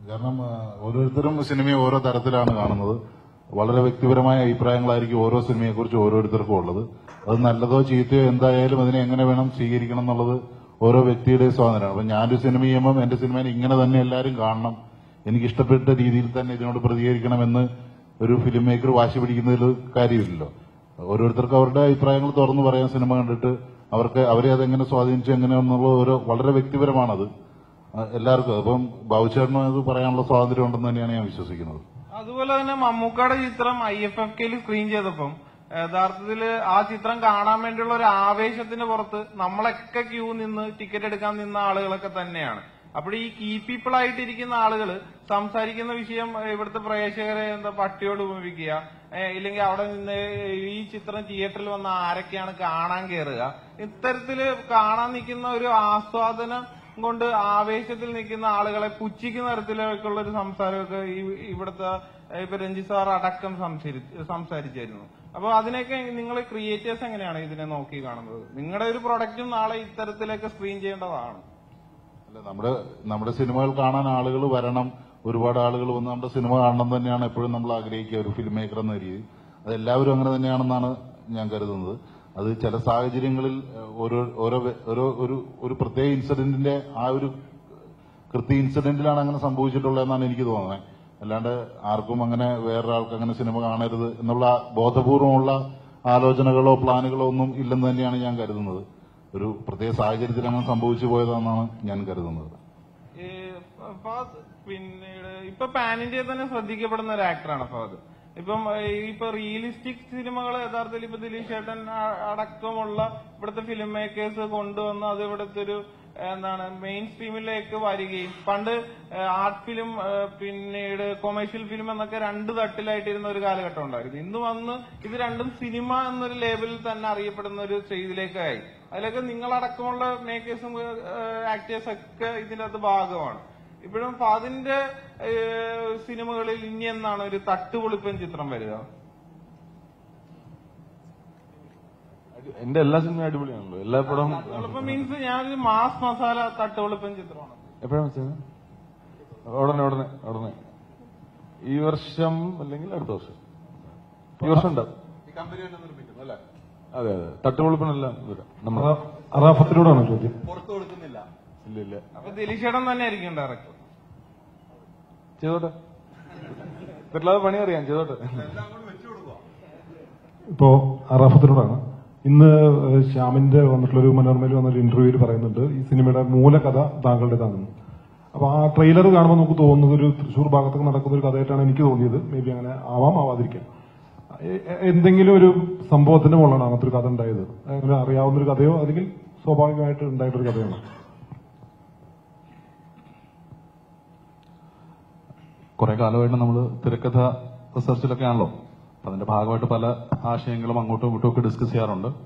കാരണം ആ, ഓരോരുത്തരും സിനിമയെ ഓരോ തരത്തിലാണ് കാണുന്നത് വളരെ വ്യക്തിപരമായ അഭിപ്രായങ്ങളായിരിക്കും ഓരോ സിനിമയെക്കുറിച്ച് ഓരോരുത്തർക്കും ഉള്ളത് അത് നല്ലതോ ചീത്തയോ എന്തായാലും അതിനെ എങ്ങനെ വേണം സ്വീകരിക്കണം എന്നുള്ളത് ഓരോ വ്യക്തിയുടെയും സ്വാതന്ത്ര്യമാണ് അപ്പൊ ഞാനൊരു സിനിമ ചെയ്യുമ്പോൾ എന്റെ സിനിമയെ ഇങ്ങനെ തന്നെ എല്ലാവരും കാണണം എനിക്ക് ഇഷ്ടപ്പെട്ട രീതിയിൽ തന്നെ ഇതിനോട് പ്രതികരിക്കണമെന്ന് ഒരു ഫിലിം മേക്കർ വാശി പിടിക്കുന്നതിൽ കാര്യമില്ലല്ലോ ഓരോരുത്തർക്കും അവരുടെ അഭിപ്രായങ്ങൾ തുറന്നു പറയാൻ സിനിമ കണ്ടിട്ട് അവർക്ക് അവരെ അതെങ്ങനെ സ്വാധീനിച്ചു എങ്ങനെയാണെന്നുള്ള ഒരു വളരെ വ്യക്തിപരമാണത് ആ, എല്ലാവർക്കും അപ്പം ബാബുചേട്ടനും അത് പറയാനുള്ള സ്വാതന്ത്ര്യം ഉണ്ടെന്ന് തന്നെയാണ് ഞാൻ വിശ്വസിക്കുന്നത് അതുപോലെ തന്നെ മമ്മൂക്കയുടെ ചിത്രം ഐ എഫ് എഫ് കെയിൽ സ്ക്രീൻ ചെയ്തപ്പം യഥാർത്ഥത്തില് ആ ചിത്രം കാണാൻ വേണ്ടിയുള്ള ഒരു ആവേശത്തിന് പുറത്ത് നമ്മളൊക്കെ ക്യൂ നിന്ന് ടിക്കറ്റ് എടുക്കാൻ നിന്ന ആളുകളൊക്കെ തന്നെയാണ് അപ്പോൾ ഈ കീ പീപ്പിൾ ആയിട്ടിരിക്കുന്ന ആളുകൾ സംസാരിക്കുന്ന വിഷയം ഏഹ്, ഇവിടുത്തെ പ്രേക്ഷകരെ എന്താ പട്ടിയോട് ഉപമിക്കുക ഏഹ്, ഇല്ലെങ്കിൽ അവിടെ നിന്ന് ഈ ചിത്രം തിയേറ്ററിൽ വന്ന ആരൊക്കെയാണ് കാണാൻ കയറുക ഇത്തരത്തില് കാണാൻ നിൽക്കുന്ന ഒരു ആസ്വാദനം കൊണ്ട് ആവേശത്തിൽ നിൽക്കുന്ന ആളുകളെ പുച്ഛിക്കുന്ന തരത്തിലേക്കുള്ള ഒരു സംസാരമൊക്കെ ഈ ഇവിടുത്തെ ഏഹ്, ഇപ്പൊ രഞ്ജിത് സാർ അടക്കം സംസാരി- സംസാരിച്ചായിരുന്നു അപ്പൊ അതിനൊക്കെ നിങ്ങൾ ക്രിയേറ്റേഴ്സ് എങ്ങനെയാണ് ഇതിനെ നോക്കി കാണുന്നത് നിങ്ങളുടെ ഒരു പ്രൊഡക്റ്റും നാളെ ഇത്തരത്തിലൊക്കെ സ്ക്രീൻ ചെയ്യേണ്ടതാണ് അല്ല നമ്മുടെ നമ്മുടെ സിനിമകൾ കാണാൻ ആളുകൾ വരണം ഒരുപാട് ആളുകൾ വന്ന് നമ്മുടെ സിനിമ കാണണം തന്നെയാണ് എപ്പോഴും നമ്മൾ ആഗ്രഹിക്കുക ഒരു ഫിലിം മേക്കർ എന്ന രീതി അത് എല്ലാവരും അങ്ങനെ തന്നെയാണെന്നാണ് ഞാൻ കരുതുന്നത് അത് ചില സാഹചര്യങ്ങളിൽ ഏഹ്, ഓരോ ഓരോ വ്യ- ഓരോ ഒരു ഒരു പ്രത്യേക ഇൻസിഡന്റിന്റെ ആ ഒരു കൃത്യ ഇൻസിഡന്റിലാണ് അങ്ങനെ സംഭവിച്ചിട്ടുള്ളതെന്നാണ് എനിക്ക് തോന്നുന്നത് അല്ലാണ്ട് ആർക്കും അങ്ങനെ വേറൊരാൾക്ക് അങ്ങനെ സിനിമ കാണരുത് എന്നുള്ള ബോധപൂർവമുള്ള ആലോചനകളോ പ്ലാനുകളോ ഒന്നും ഇല്ലെന്ന് തന്നെയാണ് ഞാൻ കരുതുന്നത് ഒരു പ്രത്യേക സാഹചര്യത്തിൽ അങ്ങനെ സംഭവിച്ചു പോയതാണെന്നാണ് ഞാൻ കരുതുന്നത് ഈ ഫഹദ് പിന്നീട് ഇപ്പൊ പാൻ ഇന്ത്യ തന്നെ ശ്രദ്ധിക്കപ്പെടുന്ന ഒരു ആക്ടറാണ് ഫഹദ് ഇപ്പം ഏഹ്, ഇപ്പൊ റിയലിസ്റ്റിക് സിനിമകൾ യഥാർത്ഥത്തിൽ ഇപ്പൊ ദിലീപ് ചേട്ടൻ അ- അടക്കമുള്ള ഇവിടുത്തെ ഫിലിം മേക്കേഴ്സ് കൊണ്ടുവന്ന് അത് ഇവിടുത്തെ ഒരു എന്താണ് മെയിൻ സ്ട്രീമിലേക്ക് വരികയും പണ്ട് ആർട്ട് ഫിലിം പിന്നീട് കൊമേഴ്ഷ്യൽ ഫിലിം എന്നൊക്കെ രണ്ട് തട്ടിലായിട്ടിരുന്ന ഒരു കാലഘട്ടം ഉണ്ടായിരുന്നു ഇന്ന് വന്ന് ഇത് രണ്ടും സിനിമ എന്നൊരു ലേബലിൽ തന്നെ അറിയപ്പെടുന്ന ഒരു സ്റ്റേജിലേക്കായി അതിലൊക്കെ നിങ്ങളടക്കമുള്ള മേക്കേഴ്സും ആക്ടേഴ്സ് ഒക്കെ ഇതിന്റെ അകത്ത് ഭാഗമാണ് ഇപ്പോഴും ഫാദിന്റെ ഏഹ്, സിനിമകളിൽ ഇനി എന്നാണ് ഒരു തട്ടുപൊളിപ്പൻ ചിത്രം വരിക എന്റെ എല്ലാ സിനിമയും അടിപൊളിയാണല്ലോ എല്ലാ പടവും തട്ടുപൊളിപ്പൻ മീൻസ് ഞാനൊരു മാസ് മസാല തട്ടുപൊളിപ്പൻ ചിത്രമാണ് എപ്പോഴാണ് വെച്ചത് ഉടനെ ഉടനെ ഉടനെ ഈ വർഷം അല്ലെങ്കിൽ അടുത്ത വർഷം ഈ വർഷം ഉണ്ടാവും അതെ അതെ തട്ടുപൊളിപ്പനെല്ലാം വരാം നമ്മൾ അറാഫത്തിനോടാണ് ചോദ്യം ഇല്ല ഇല്ല അപ്പൊ ദിലീപ് ചേട്ടൻ തന്നെ ആയിരിക്കും ഡയറക്ടർ ചെയ്തോട്ടെ തെറ്റില്ലാതെ പണി അറിയാം ചെയ്തോട്ടെ ഇപ്പോ അറാഫത്തിനോടാണ് ഇന്ന് ഏഹ്, ശ്യാമിന്റെ വന്നിട്ടുള്ള ഒരു മനോരമയിൽ വന്നൊരു ഇന്റർവ്യൂവിൽ പറയുന്നുണ്ട് ഈ സിനിമയുടെ മൂലകഥ താങ്കളുടേതാണെന്ന് അപ്പൊ ആ ട്രെയിലർ കാണുമ്പോൾ നമുക്ക് തോന്നുന്നത് ഒരു തൃശ്ശൂർ ഭാഗത്തൊക്കെ നടക്കുന്ന ഒരു കഥയായിട്ടാണ് എനിക്ക് തോന്നിയത് മേ ബി അങ്ങനെ ആവാം ആവാതിരിക്കാം എ- എ- എന്തെങ്കിലും ഒരു സംഭവത്തിന്റെ മുകളിലാണ് അങ്ങനത്തെ ഒരു കഥ ഉണ്ടായത് അങ്ങനെ അറിയാവുന്ന ഒരു കഥയോ അല്ലെങ്കിൽ സ്വാഭാവികമായിട്ട് ഉണ്ടായിട്ടൊരു കഥയാണോ കുറെ കാലമായിട്ട് നമ്മൾ തിരക്കഥ റിസർച്ചിലൊക്കെ ആണല്ലോ അപ്പൊ അതിന്റെ ഭാഗമായിട്ട് പല ആശയങ്ങളും അങ്ങോട്ടും ഇങ്ങോട്ടും ഒക്കെ ഡിസ്കസ് ചെയ്യാറുണ്ട്